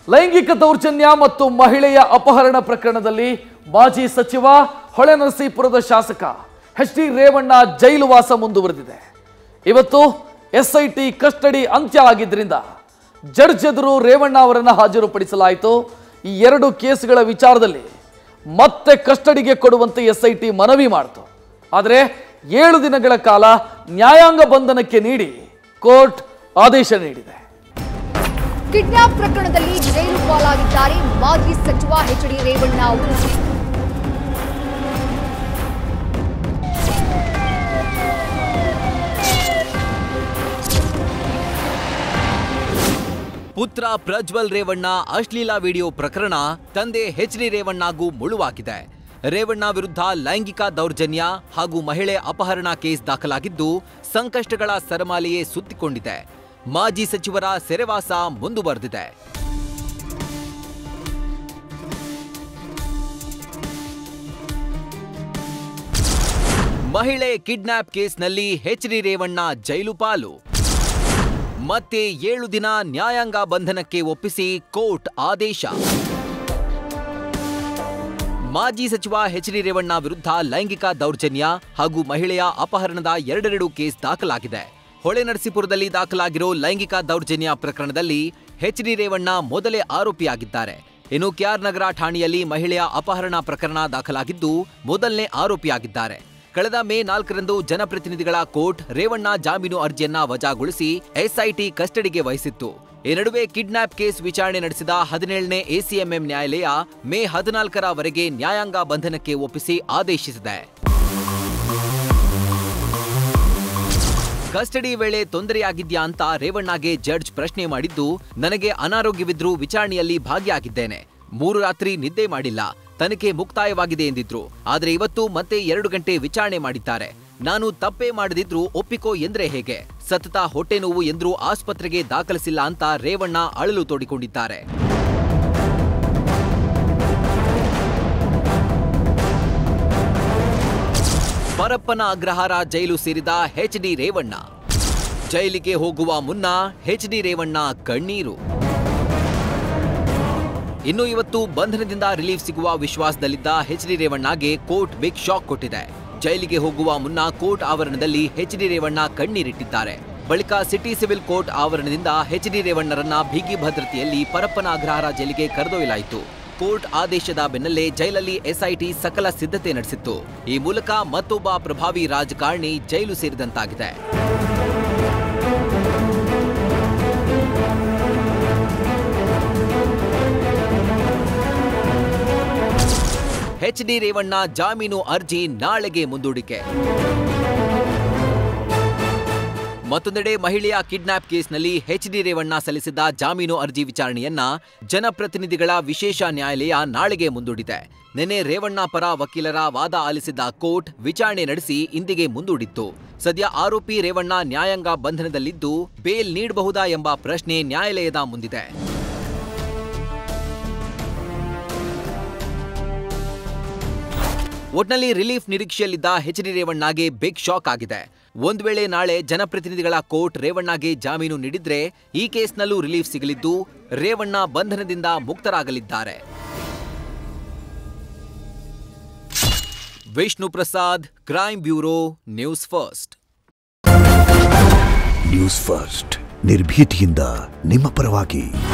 ಲೈಂಗಿಕ ದೌರ್ಜನ್ಯ ಮತ್ತು ಮಹಿಳೆಯ ಅಪಹರಣ ಪ್ರಕರಣದಲ್ಲಿ ಮಾಜಿ ಸಚಿವ ಹೊಳೆನರಸೀಪುರದ ಶಾಸಕ ಎಚ್ ಡಿ ರೇವಣ್ಣ ಜೈಲು ವಾಸ ಮುಂದುವರೆದಿದೆ ಇವತ್ತು ಎಸ್ಐಟಿ ಕಸ್ಟಡಿ ಅಂತ್ಯ ಆಗಿದ್ದರಿಂದ ಜಡ್ಜ್ ಎದುರು ರೇವಣ್ಣ ಅವರನ್ನು ಹಾಜರುಪಡಿಸಲಾಯಿತು ಈ ಎರಡು ಕೇಸ್ಗಳ ವಿಚಾರದಲ್ಲಿ ಮತ್ತೆ ಕಸ್ಟಡಿಗೆ ಕೊಡುವಂತೆ ಎಸ್ಐಟಿ ಮನವಿ ಮಾಡಿತು ಆದರೆ ಏಳು ದಿನಗಳ ಕಾಲ ನ್ಯಾಯಾಂಗ ಬಂಧನಕ್ಕೆ ನೀಡಿ ಕೋರ್ಟ್ ಆದೇಶ ನೀಡಿದೆ ಕಿಡ್ನಾಪ್ ಪ್ರಕರಣದಲ್ಲಿ ಜೈಲು ಪಾಲಾಗಿದ್ದಾರೆ ಮಾಜಿ ಸಚಿವ ಎಚ್ ಡಿ ರೇವಣ್ಣ ಅವರು ಪುತ್ರ ಪ್ರಜ್ವಲ್ ರೇವಣ್ಣ ಅಶ್ಲೀಲ ವಿಡಿಯೋ ಪ್ರಕರಣ ತಂದೆ ಎಚ್ ಡಿ ರೇವಣ್ಣಗೂ ಮುಳುವಾಗಿದೆ ರೇವಣ್ಣ ವಿರುದ್ಧ ಲೈಂಗಿಕ ದೌರ್ಜನ್ಯ ಹಾಗೂ ಮಹಿಳೆ ಅಪಹರಣ ಕೇಸ್ ದಾಖಲಾಗಿದ್ದು ಸಂಕಷ್ಟಗಳ ಸರಮಾಲೆಯೇ ಸುತ್ತಿಕೊಂಡಿದೆ ಮಾಜಿ ಸಚಿವರ ಸೆರೆವಾಸ ಮುಂದುವರೆದಿದೆ ಮಹಿಳೆ ಕಿಡ್ನಾಪ್ ಕೇಸ್ನಲ್ಲಿ ಎಚ್ ಡಿ ರೇವಣ್ಣ ಜೈಲು ಪಾಲು ಮತ್ತೆ ಏಳು ದಿನ ನ್ಯಾಯಾಂಗ ಬಂಧನಕ್ಕೆ ಒಪ್ಪಿಸಿ ಕೋರ್ಟ್ ಆದೇಶ ಮಾಜಿ ಸಚಿವ ಎಚ್ ಡಿ ರೇವಣ್ಣ ವಿರುದ್ಧ ಲೈಂಗಿಕ ದೌರ್ಜನ್ಯ ಹಾಗೂ ಮಹಿಳೆಯ ಅಪಹರಣದ ಎರಡೆರಡು ಕೇಸ್ ದಾಖಲಾಗಿದೆ ಹೊಳೆನರಸೀಪುರದಲ್ಲಿ ದಾಖಲಾಗಿರೋ ಲೈಂಗಿಕ ದೌರ್ಜನ್ಯ ಪ್ರಕರಣದಲ್ಲಿ ಎಚ್ ಡಿ ರೇವಣ್ಣ ಮೊದಲೇ ಆರೋಪಿಯಾಗಿದ್ದಾರೆ ಇನ್ನು ಕೆಆರ್ ನಗರ ಠಾಣೆಯಲ್ಲಿ ಮಹಿಳೆಯ ಅಪಹರಣ ಪ್ರಕರಣ ದಾಖಲಾಗಿದ್ದು ಮೊದಲನೇ ಆರೋಪಿಯಾಗಿದ್ದಾರೆ ಕಳೆದ ಮೇ ನಾಲ್ಕರಂದು ಜನಪ್ರತಿನಿಧಿಗಳ ಕೋರ್ಟ್ ರೇವಣ್ಣ ಜಾಮೀನು ಅರ್ಜಿಯನ್ನ ವಜಾಗೊಳಿಸಿ ಎಸ್ಐಟಿ ಕಸ್ಟಡಿಗೆ ವಹಿಸಿತ್ತು ಈ ನಡುವೆ ಕಿಡ್ನಾಪ್ ಕೇಸ್ ವಿಚಾರಣೆ ನಡೆಸಿದ ಹದಿನೇಳನೇ ಎಸಿಎಂಎಂ ನ್ಯಾಯಾಲಯ ಮೇ ಹದಿನಾಲ್ಕರವರೆಗೆ ನ್ಯಾಯಾಂಗ ಬಂಧನಕ್ಕೆ ಒಪ್ಪಿಸಿ ಆದೇಶಿಸಿದೆ ಕಸ್ಟಡಿ ವೇಳೆ ತೊಂದರೆಯಾಗಿದ್ಯಾ ಅಂತ ರೇವಣ್ಣಗೆ ಜಡ್ಜ್ ಪ್ರಶ್ನೆ ಮಾಡಿದ್ದು ನನಗೆ ಅನಾರೋಗ್ಯವಿದ್ರೂ ವಿಚಾರಣೆಯಲ್ಲಿ ಭಾಗಿಯಾಗಿದ್ದೇನೆ ಮೂರು ರಾತ್ರಿ ನಿದ್ದೆ ಮಾಡಿಲ್ಲ ತನಿಖೆ ಮುಕ್ತಾಯವಾಗಿದೆ ಎಂದಿದ್ರು ಆದರೆ ಇವತ್ತು ಮತ್ತೆ ಎರಡು ಗಂಟೆ ವಿಚಾರಣೆ ಮಾಡಿದ್ದಾರೆ ನಾನು ತಪ್ಪೇ ಮಾಡದಿದ್ರು ಒಪ್ಪಿಕೋ ಎಂದ್ರೆ ಹೇಗೆ ಸತತ ಹೊಟ್ಟೆ ನೋವು ಎಂದ್ರೂ ಆಸ್ಪತ್ರೆಗೆ ದಾಖಲಿಸಿಲ್ಲ ಅಂತ ರೇವಣ್ಣ ಅಳಲು ತೋಡಿಕೊಂಡಿದ್ದಾರೆ ಪರಪ್ಪನ ಅಗ್ರಹಾರ ಜೈಲು ಸೇರಿದ ಎಚ್ ಡಿ ರೇವಣ್ಣ ಜೈಲಿಗೆ ಹೋಗುವ ಮುನ್ನ ಎಚ್ ಡಿ ರೇವಣ್ಣ ಕಣ್ಣೀರು ಇನ್ನು ಇವತ್ತು ಬಂಧನದಿಂದ ರಿಲೀಫ್ ಸಿಗುವ ವಿಶ್ವಾಸದಲ್ಲಿದ್ದ ಎಚ್ ಡಿ ರೇವಣ್ಣಗೆ ಕೋರ್ಟ್ ಬಿಗ್ ಶಾಕ್ ಕೊಟ್ಟಿದೆ ಜೈಲಿಗೆ ಹೋಗುವ ಮುನ್ನ ಕೋರ್ಟ್ ಆವರಣದಲ್ಲಿ ಎಚ್ ಡಿ ರೇವಣ್ಣ ಕಣ್ಣೀರಿಟ್ಟಿದ್ದಾರೆ ಬಳಿಕ ಸಿಟಿ ಸಿವಿಲ್ ಕೋರ್ಟ್ ಆವರಣದಿಂದ ಎಚ್ ಡಿ ರೇವಣ್ಣರನ್ನ ಬಿಗಿ ಭದ್ರತೆಯಲ್ಲಿ ಪರಪ್ಪನ ಅಗ್ರಹಾರ ಜೈಲಿಗೆ ಕರೆದೊಯ್ಯಲಾಯಿತು ಕೋರ್ಟ್ ಆದೇಶದ ಬೆನ್ನಲ್ಲೇ ಜೈಲಲ್ಲಿ ಎಸ್ಐಟಿ ಸಕಲ ಸಿದ್ಧತೆ ನಡೆಸಿತ್ತು ಈ ಮೂಲಕ ಮತ್ತೊಬ್ಬ ಪ್ರಭಾವಿ ರಾಜಕಾರಣಿ ಜೈಲು ಸೇರಿದಂತಾಗಿದೆ ಎಚ್ ಡಿ ರೇವಣ್ಣ ಜಾಮೀನು ಅರ್ಜಿ ನಾಳೆಗೆ ಮುಂದೂಡಿಕೆ ಮತ್ತೊಂದೆಡೆ ಮಹಿಳೆಯ ಕಿಡ್ನಾಪ್ ಕೇಸ್ನಲ್ಲಿ ಎಚ್ ಡಿ ರೇವಣ್ಣ ಸಲ್ಲಿಸಿದ್ದ ಜಾಮೀನು ಅರ್ಜಿ ವಿಚಾರಣೆಯನ್ನ ಜನಪ್ರತಿನಿಧಿಗಳ ವಿಶೇಷ ನ್ಯಾಯಾಲಯ ನಾಳೆಗೆ ಮುಂದೂಡಿದೆ ನಿನ್ನೆ ರೇವಣ್ಣ ಪರ ವಕೀಲರ ವಾದ ಆಲಿಸಿದ್ದ ಕೋರ್ಟ್ ವಿಚಾರಣೆ ನಡೆಸಿ ಇಂದಿಗೆ ಮುಂದೂಡಿತ್ತು ಸದ್ಯ ಆರೋಪಿ ರೇವಣ್ಣ ನ್ಯಾಯಾಂಗ ಬಂಧನದಲ್ಲಿದ್ದು ಬೇಲ್ ನೀಡಬಹುದಾ ಎಂಬ ಪ್ರಶ್ನೆ ನ್ಯಾಯಾಲಯದ ಮುಂದಿದೆ ಒಟ್ನಲ್ಲಿ ರಿಲೀಫ್ ನಿರೀಕ್ಷೆಯಲ್ಲಿದ್ದ ಎಚ್ ಡಿ ರೇವಣ್ಣಗೆ ಬಿಗ್ ಶಾಕ್ ಆಗಿದೆ ಒಂದ್ ವೇಳೆ ನಾಳೆ ಜನಪ್ರತಿನಿಧಿಗಳ ಕೋರ್ಟ್ ರೇವಣ್ಣಗೆ ಜಾಮೀನು ನೀಡಿದ್ರೆ ಈ ಕೇಸ್ನಲ್ಲೂ ರಿಲೀಫ್ ಸಿಗಲಿದ್ದು ರೇವಣ್ಣ ಬಂಧನದಿಂದ ಮುಕ್ತರಾಗಲಿದ್ದಾರೆ Vishnu Prasad crime bureau news first news first ನಿರ್ಭೀತಿಯಿಂದ ನಿಮ್ಮ ಪರವಾಗಿ